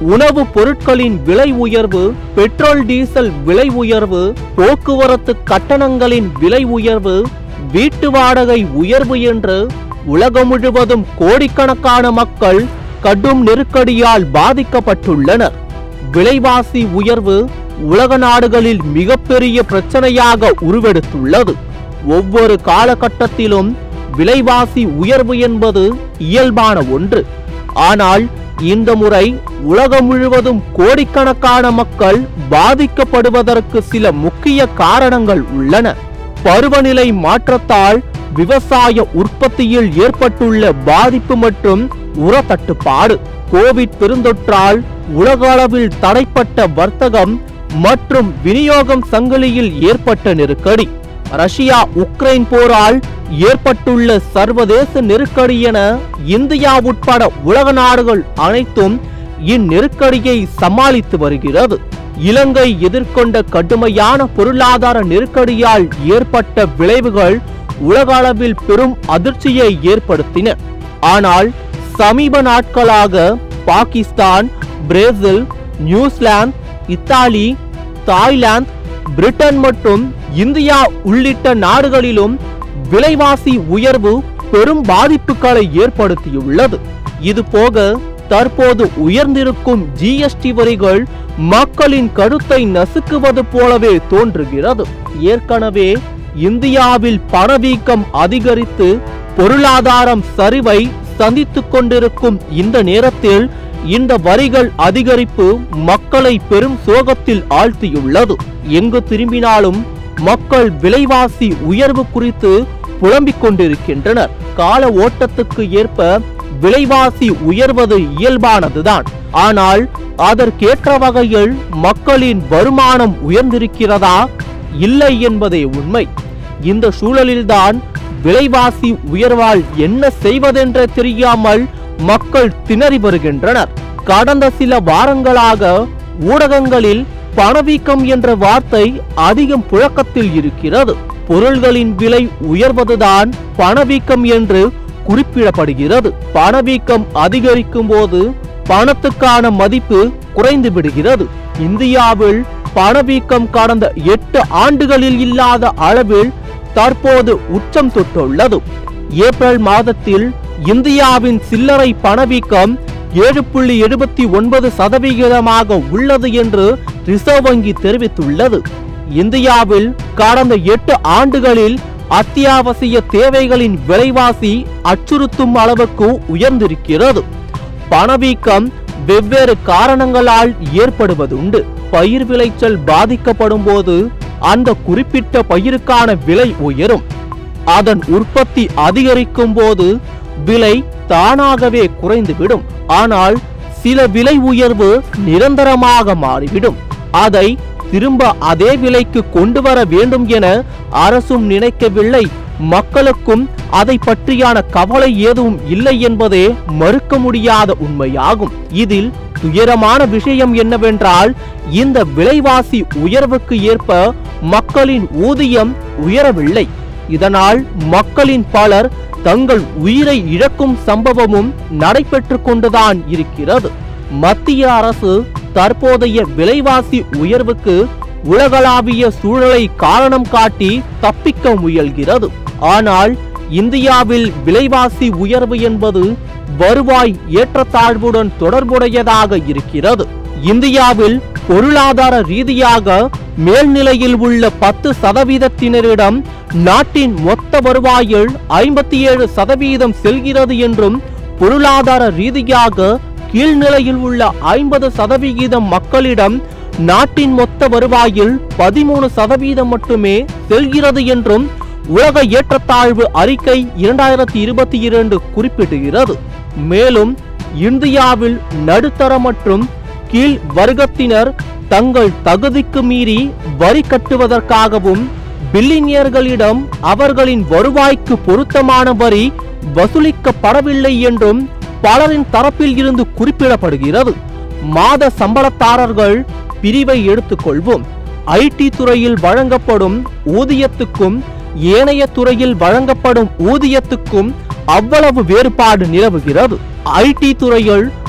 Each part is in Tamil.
உணவுப் பொருட்களின் விலை உயர்வு பெட்ரோல் டீசல் விலை உயர்வு போக்குவரத்து கட்டணங்களின் விலை உயர்வு வீட்டு வாடகை உயர்வு என்று உலகம் முழுவதும் கோடிக்கணக்கான மக்கள் கடும் நெருக்கடியால் பாதிக்கப்பட்டுள்ளனர் விலைவாசி உயர்வு உலக நாடுகளில் மிகப்பெரிய பிரச்சனையாக உருவெடுத்துள்ளது ஒவ்வொரு காலகட்டத்திலும் விலைவாசி உயர்வு என்பது இயல்பான ஒன்று ஆனால் இந்த முறை உலகம் முழுவதும் கோடிக்கணக்கான மக்கள் பாதிக்கப்படுவதற்கு சில முக்கிய காரணங்கள் உள்ளன பருவநிலை மாற்றத்தால் விவசாய உற்பத்தியில் ஏற்பட்டுள்ள பாதிப்பு மற்றும் உர தட்டுப்பாடு கோவிட் பெருந்தொற்றால் உலக அளவில் தடைப்பட்ட வர்த்தகம் மற்றும் விநியோகம் சங்கிலியில் ஏற்பட்ட நெருக்கடி ரஷ்யா உக்ரைன் போரால் ஏற்பட்டுள்ள சர்வதேச நெருக்கடி என இந்தியா உட்பட உலக நாடுகள் அனைத்தும் இந்நெருக்கடியை சமாளித்து வருகிறது இலங்கை எதிர்கொண்ட கடுமையான பொருளாதார நெருக்கடியால் ஏற்பட்ட விளைவுகள் உலக அளவில் பெரும் அதிர்ச்சியை ஏற்படுத்தின ஆனால் சமீப நாட்களாக Pakistan Brazil New Zealand Italy Thailand Britain மற்றும் இந்தியா உள்ளிட்ட நாடுகளிலும் விலைவாசி உயர்வு பெரும் பாதிப்புகளை ஏற்படுத்தியுள்ளது இது போக தற்போது உயர்ந்திருக்கும் ஜிஎஸ்டி வரிகள் மக்களின் கருத்தை நசுக்குவது போலவே தோன்றுகிறது ஏற்கனவே இந்தியாவில் பணவீக்கம் அதிகரித்து பொருளாதாரம் சரிவை சந்தித்துக் கொண்டிருக்கும் இந்த நேரத்தில் இந்த வரிகள் அதிகரிப்பு மக்களை பெரும் சோகத்தில் ஆழ்த்தியுள்ளது எங்கு திரும்பினாலும் மக்கள் விலைவாசி உயர்வு குறித்து புலம்பிக் கொண்டிருக்கின்றனர் கால ஓட்டத்துக்கு ஏற்ப விலைவாசி உயர்வது இயல்பானதுதான் ஆனால் அதற்கேற்ற வகையில் மக்களின் வருமானம் உயர்ந்திருக்கிறதா இல்லை என்பதே உண்மை இந்த சூழலில்தான் விலைவாசி உயர்வால் என்ன செய்வதென்று தெரியாமல் மக்கள் திணறி வருகின்றனர் கடந்த சில வாரங்களாக ஊடகங்களில் பணவீக்கம் என்ற வார்த்தை அதிகம் புழக்கத்தில் இருக்கிறது பொருள்களின் விலை உயர்வதுதான் பணவீக்கம் என்று குறிப்பிடப்படுகிறது பணவீக்கம் அதிகரிக்கும் போது பணத்துக்கான மதிப்பு குறைந்து விடுகிறது இந்தியாவில் பணவீக்கம் கடந்த எட்டு ஆண்டுகளில் இல்லாத அளவில் தற்போது உச்சம் தொட்டுள்ளது ஏப்ரல் மாதத்தில் இந்தியாவின் சில்லறை பணவீக்கம் ஏழு புள்ளி எழுபத்தி ஒன்பது சதவிகிதமாக உள்ளது என்று ரிசர்வ் வங்கி தெரிவித்துள்ளது இந்தியாவில் கடந்த எட்டு ஆண்டுகளில் அத்தியாவசிய தேவைகளின் விலைவாசி அச்சுறுத்தும் அளவுக்கு உயர்ந்திருக்கிறது பணவீக்கம் வெவ்வேறு காரணங்களால் ஏற்படுவதுண்டு பயிர் விளைச்சல் பாதிக்கப்படும் போது அந்த குறிப்பிட்ட பயிருக்கான விலை உயரும் அதன் உற்பத்தி அதிகரிக்கும் போது விலை தானாகவே குறைந்துவிடும் ஆனால் சில விலை உயர்வு நிரந்தரமாக மாறிவிடும் அதை திரும்ப அதே விலைக்கு கொண்டு வர வேண்டும் என அரசும் நினைக்கவில்லை மக்களுக்கும் அதை பற்றியான கவலை எதுவும் இல்லை என்பதே மறுக்க முடியாத உண்மையாகும் இதில் துயரமான விஷயம் என்னவென்றால் இந்த விலைவாசி உயர்வுக்கு ஏற்ப மக்களின் ஊதியம் உயரவில்லை இதனால் மக்களின் பலர் தங்கள் உயிரை இழக்கும் சம்பவமும் நடைபெற்றுக் கொண்டுதான் இருக்கிறது மத்திய அரசு தற்போதைய விலைவாசி உயர்வுக்கு உலகளாவிய சூழலை காரணம் காட்டி தப்பிக்க முயல்கிறது ஆனால் இந்தியாவில் விலைவாசி உயர்வு என்பது வருவாய் ஏற்றத்தாழ்வுடன் தொடர்புடையதாக இருக்கிறது இந்தியாவில் பொருளாதார ரீதியாக மேல்நிலையில் உள்ள பத்து சதவீதத்தினரிடம் நாட்டின் மொத்த வருவாயில் ஐம்பத்தி ஏழு சதவீதம் செல்கிறது என்றும் பொருளாதார ரீதியாக கீழ்நிலையில் உள்ள ஐம்பது சதவிகிதம் மக்களிடம் நாட்டின் மொத்த வருவாயில் பதிமூணு சதவீதம் மட்டுமே செல்கிறது என்றும் உலக ஏற்றத்தாழ்வு அறிக்கை இரண்டாயிரத்தி இருபத்தி இரண்டு குறிப்பிடுகிறது மேலும் இந்தியாவில் நடுத்தர மற்றும் கீழ் வர்க்கத்தினர் தங்கள் தகுதிக்கு மீறி வரி கட்டுவதற்காகவும் பில்லினியர்களிடம் அவர்களின் வருவாய்க்கு பொருத்தமான வரி வசூலிக்கப்படவில்லை என்றும் பலரின் தரப்பில் இருந்து குறிப்பிடப்படுகிறது மாத சம்பளத்தாரர்கள் பிரிவை எடுத்துக்கொள்வோம் ஐடி துறையில் வழங்கப்படும் ஊதியத்துக்கும் ஏனைய துறையில் வழங்கப்படும் ஊதியத்துக்கும் அவ்வளவு வேறுபாடு நிலவுகிறது ஐடி துறையில்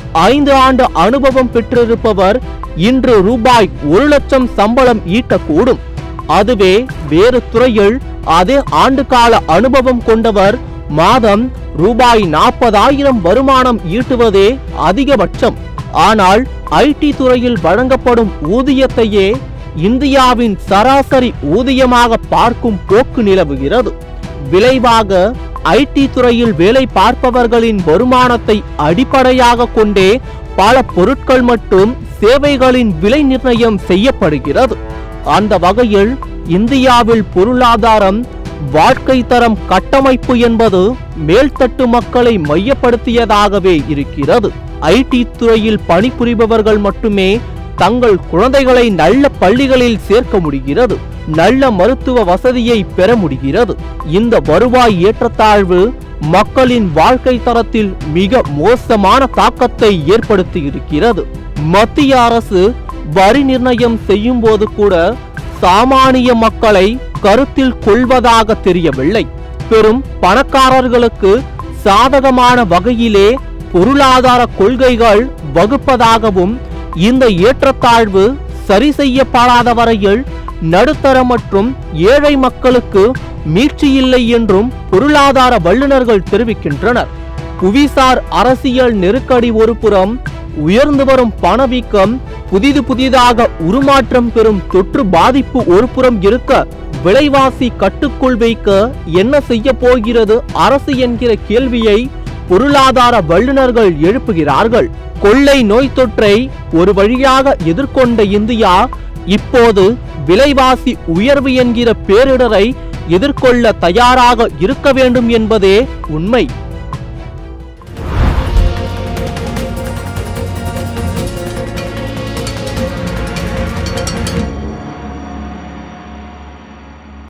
ஐந்து ஆண்டு அனுபவம் பெற்றிருப்பவர் இன்று ரூபாய் ஒரு லட்சம் சம்பளம் ஈட்டக்கூடும் அதுவே வேறு துறையில் அதே ஆண்டு கால அனுபவம் கொண்டவர் மாதம் ரூபாய் நாற்பதாயிரம் வருமானம் ஈட்டுவதே அதிகபட்சம் ஆனால் ஐடி துறையில் வழங்கப்படும் ஊதியத்தையே இந்தியாவின் சராசரி ஊதியமாக பார்க்கும் போக்கு நிலவுகிறது விளைவாக ஐடி துறையில் வேலை பார்ப்பவர்களின் வருமானத்தை அடிப்படையாக கொண்டே பல பொருட்கள் மற்றும் சேவைகளின் விலை நிர்ணயம் செய்யப்படுகிறது அந்த வகையில் இந்தியாவில் பொருளாதாரம் வாழ்க்கை தரம் கட்டமைப்பு என்பது மேல்தட்டு மக்களை மையப்படுத்தியதாகவே இருக்கிறது ஐடி துறையில் பணிபுரிபவர்கள் மட்டுமே தங்கள் குழந்தைகளை நல்ல பள்ளிகளில் சேர்க்க முடிகிறது நல்ல மருத்துவ வசதியை பெற முடிகிறது இந்த வருவாய் ஏற்றத்தாழ்வு மக்களின் வாழ்க்கை தரத்தில் மிக மோசமான தாக்கத்தை ஏற்படுத்தி இருக்கிறது மத்திய அரசு வரி நிர்ணயம் செய்யும் போது கூட சாமானிய மக்களை கருத்தில் கொள்வதாக தெரியவில்லை பெரும் பணக்காரர்களுக்கு சாதகமான வகையிலே பொருளாதார கொள்கைகள் வகுப்பதாகவும் இந்த ஏற்றத்தாழ்வு சரி செய்யப்படாத வரையில் நடுத்தர மற்றும் ஏழை மக்களுக்கு மீட்சியில்லை என்றும் பொருளாதார வல்லுநர்கள் தெரிவிக்கின்றனர் புவிசார் அரசியல் நெருக்கடி ஒரு புறம் உயர்ந்து வரும் பணவீக்கம் புதிது புதிதாக உருமாற்றம் பெறும் தொற்று பாதிப்பு ஒரு புறம் இருக்க விலைவாசி கட்டுக்குள் வைக்க என்ன செய்ய போகிறது அரசு என்கிற கேள்வியை பொருளாதார வல்லுநர்கள் எழுப்புகிறார்கள் கொள்ளை நோய் தொற்றை ஒரு வழியாக எதிர்கொண்ட இந்தியா இப்போது விலைவாசி உயர்வு என்கிற பேரிடரை எதிர்கொள்ள தயாராக இருக்க வேண்டும் என்பதே உண்மை